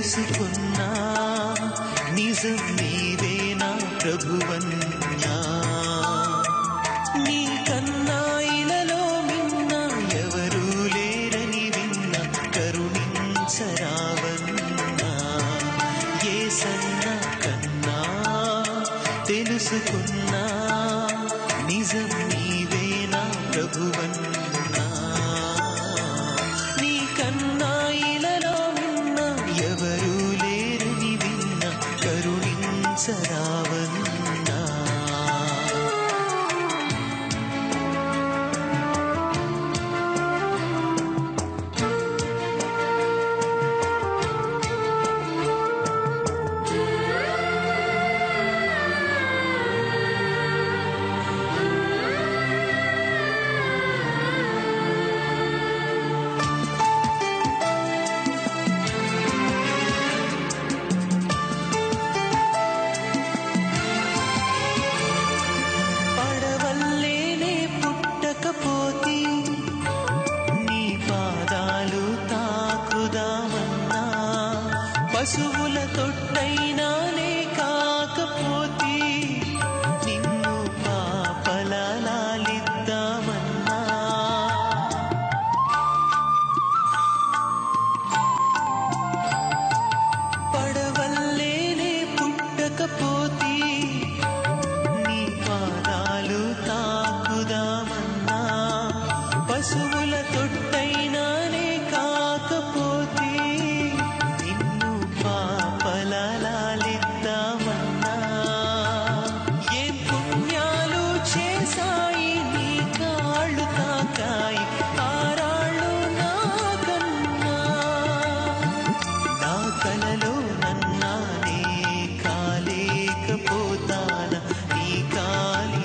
తెలుసుకున్నా నిజం నీవేనా ప్రభువన్నా నీ కన్నా ఇలలో మిన్న ఎవరూ లేరని విన్న కరుణించరావన్నా ఏ సన్న కన్నా తెలుసుకున్నా నిజం నీవేనా ప్రభువన్నా నీ కన్నా ఇలలో విన్న ఎవరూ లేరని విన్న కరుణించరావన్నా పడవల్లేనే పుట్టకపోతే నీ పాదాలు తాకుదామన్నా పశువుల తొట్టైనానే కాకపోతే నిన్ను పాపలాలిద్దామన్నా పడవల్లేనే పుట్టకపోతే నీ పాదాలు తాకుదామన్నా పశువుల తొట్టైనానే కాకపోతే నిన్ను పాపలాలిద్దామన్నా ఏం పుణ్యాలు చేశాయి నీ కాళ్ళు తాకాయి ఆరాళ్ళు నాకన్నా నా కలలో నన్నానే కాలేకపోతాన నీ కాలి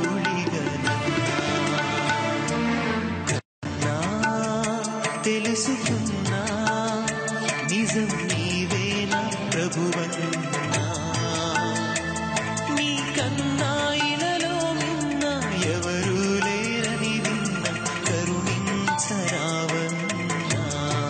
ధూళిగనా తెలుసుకున్నా నిజం నీవేనా ప్రభువన్నా నీ కన్నా ఇలలో మిన్న ఎవరూ లేరని విన్న కరుణించరావన్నా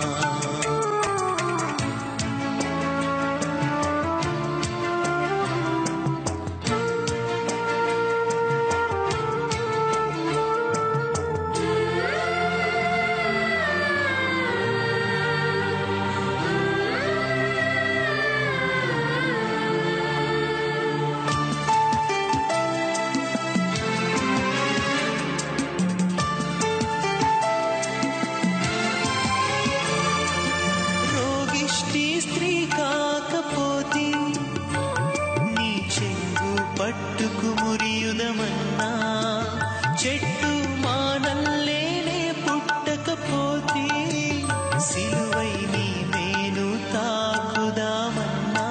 రోగిష్టి స్త్రీ కాకపోతే నీ చెంగు పట్టుకు మురియుదమన్నా చెట్టు మానల్లేనే పుట్టకపోతే సిలువై నీ మేను తాకుదామన్నా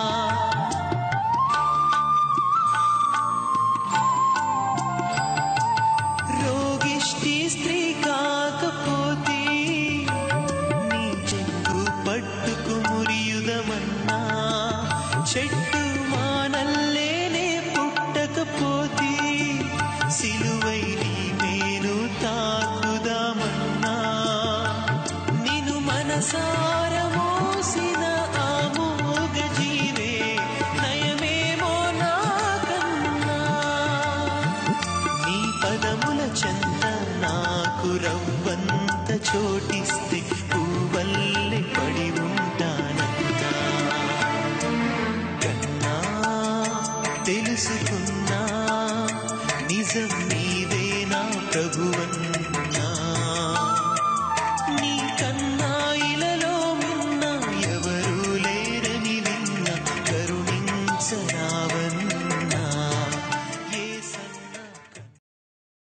రోగిష్టి స్త్రీ కాకపోతే నీ చెంగు పట్టుకు మురియుదమన్నా చెట్టు మానల్లేనే పుట్టకపోతే సిలువై నీ మేను తాకుదామన్నా నిన్ను మనసార మోసిన ఆ మూగ జీవే నయమేమో నాకన్నా నీ పదముల చెంత నాకు రవ్వంత చోటిస్తే పువ్వల్లె పడి ఉంటానన్నా కన్నా తెలుసుకున్నా నిజం